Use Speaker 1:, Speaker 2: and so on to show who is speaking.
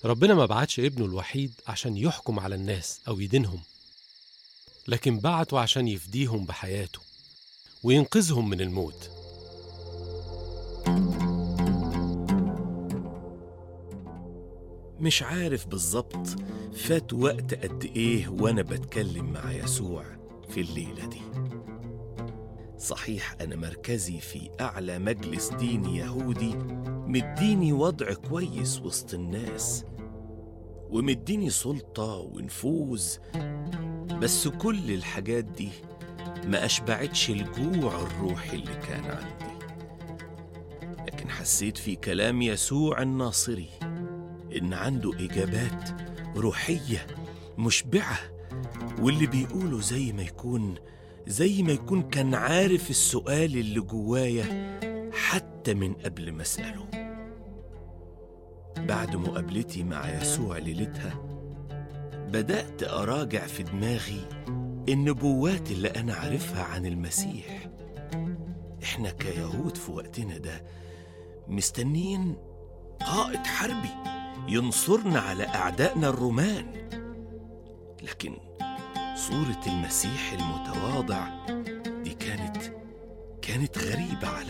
Speaker 1: ربنا ما بعتش ابنه الوحيد عشان يحكم على الناس أو يدينهم لكن بعته عشان يفديهم بحياته وينقذهم من الموت
Speaker 2: مش عارف بالظبط فات وقت قد ايه وانا بتكلم مع يسوع في الليله دي صحيح انا مركزي في اعلى مجلس ديني يهودي مديني وضع كويس وسط الناس ومديني سلطه ونفوذ بس كل الحاجات دي ما اشبعتش الجوع الروحي اللي كان عندي لكن حسيت في كلام يسوع الناصري إن عنده إجابات روحية مشبعة واللي بيقوله زي ما يكون زي ما يكون كان عارف السؤال اللي جوايا حتى من قبل ما أسأله بعد مقابلتي مع يسوع ليلتها بدأت أراجع في دماغي النبوات اللي أنا عارفها عن المسيح إحنا كيهود في وقتنا ده مستنيين قائد حربي ينصرنا على أعدائنا الرومان لكن صورة المسيح المتواضع دي كانت كانت غريبة عليا